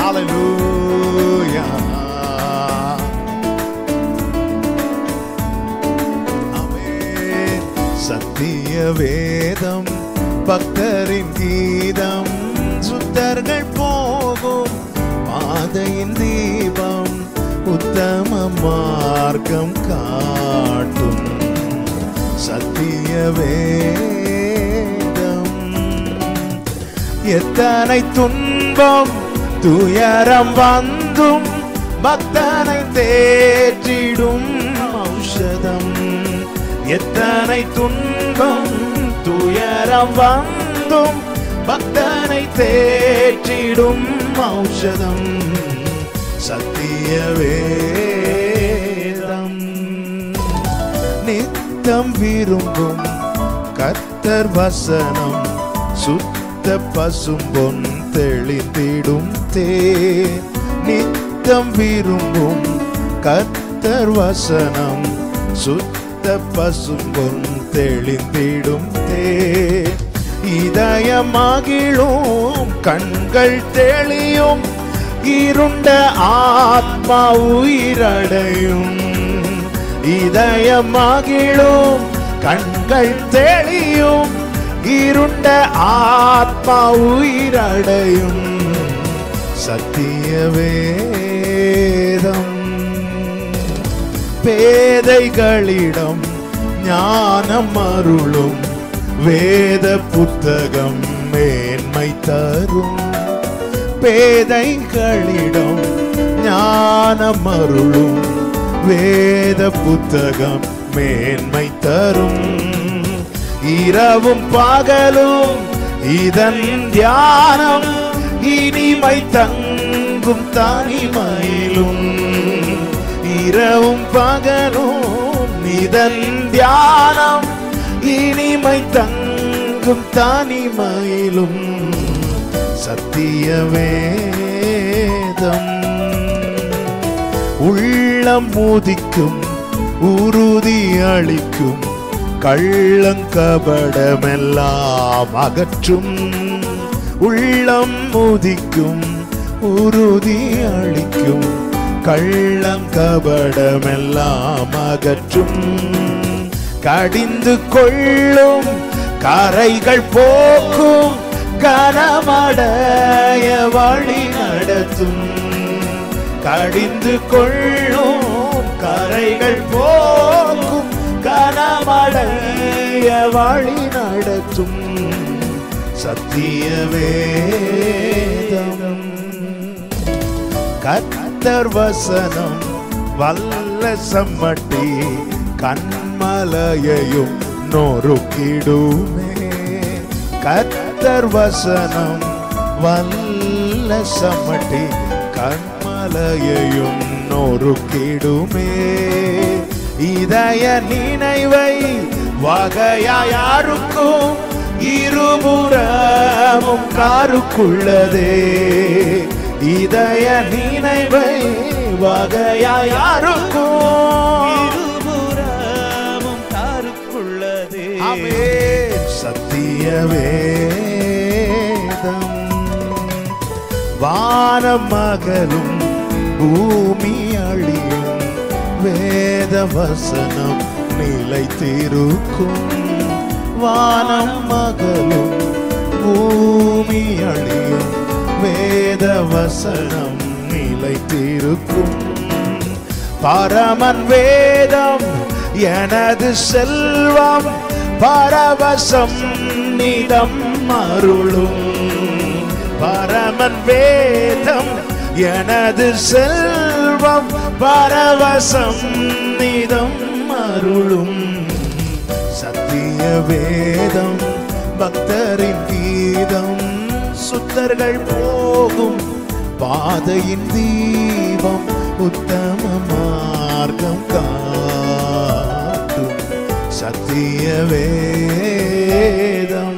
ஹalleluya ஆமென் சத்திய வேதம் பக்தரின் கீதம் சுத்தர்கள் போகும் பாதையின் தீபம் உத்தம மார்க்கம் காட்டும் சத்திய வேதம் எத்தனை துன்பம் துயரம் வந்தும் பக்தனை தேற்றிடும் ஔஷதம் எத்தனை துன்பம் துயரம் வந்தும் பக்தனை தேற்றிடும் ஔஷதம் சத்திய வேதம் நித்தம் விரும்பும் கர்த்தர் வசனம் சுத்த பசும்பொன் தெளிந்திடும் தேன் நித்தம் விரும்பும் கர்த்தர் வசனம் சுத்த பசும்பொன் தெளிந்திடும் தேன் இதயமாகிலும் கண்கள் தெளியும் இருண்ட ஆத்மா உயிரடையும் இதயமாகிலும் கண்கள் தெளியும் இருண்ட ஆத்மா உயிரடையும் சத்திய வேதம் பேதைகளிடம் ஞானம் அருளும் வேத புத்தகம் மேன்மை தரும் பேதைகளிடம் ஞானம் அருளும் வேத புத்தகம் மேன்மை தரும் இரவும் பகலும் இதன் தியானம் இனிமை தங்கும் தனிமையிலும் இரவும் பகலும் இதன் தியானம் இனிமை தங்கும் தனிமையிலும் சத்திய வேதம் உள்ளம் முதிக்கும் உறுதி அளிக்கும் கள்ளங்கபடமெல்லாம் அகற்றும் உள்ளம் முதிக்கும் உறுதி அளிக்கும் கள்ளங்கபடமெல்லாம் அகற்றும் கடிந்து கொள்ளும் கரைகள் போக்கும் கனமடைய வழி நடத்தும் கடிந்து கொள்ளும் கரைகள் போக்கும் கனமடைய வழி நடத்தும் சத்திய வேதம் கத்தர் வசனம் வல்ல சம்மட்டி கண்மலையையும் நொறுக்கிடுமே கத்தர் வசனம் வல்ல சம்மட்டி கண்மலையையும் நொறுக்கிடுமே இதய நினைவை வகையாருக்கும் இருபுறமும் காருக்குள்ளதே இதய நினைவை வகையாருக்கும் இருபுறமும் காருக்குள்ளதே ஆமென். சத்திய வேதம் வானம் மகளும் பூமி அழியும் வேத வசனம் நிலைத்திருக்கும் வானம் மகளும் பூமி அழியும் வேத வசனம் நிலைத்திருக்கும் பரமன் வேதம் எனது செல்வம் பரவசம் நிதம் அருளும் பரமன் வேதம் எனது செல்வம் பரவசம் நிதம் அருளும் சத்திய வேதம் பக்தரின் கீதம் சுத்தர்கள் போகும் பாதையின் தீபம் உத்தம மார்க்கம் காட்டும் சத்திய வேதம்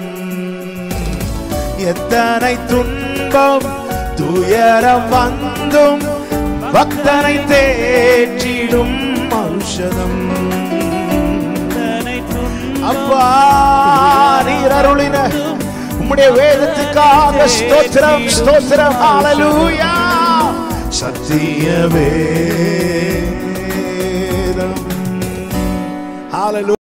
எத்தனை துன்பம் துயரம் வந்தும் பக்தனை தேற்றிடும் ஔஷதம் தனை துன்பம் அப்பா நீர் அருளின உம்முடைய வேதத்துக்காக ஸ்தோத்திரம் ஸ்தோத்திரம் ஹalleluya சத்திய வேதம் Hallelujah.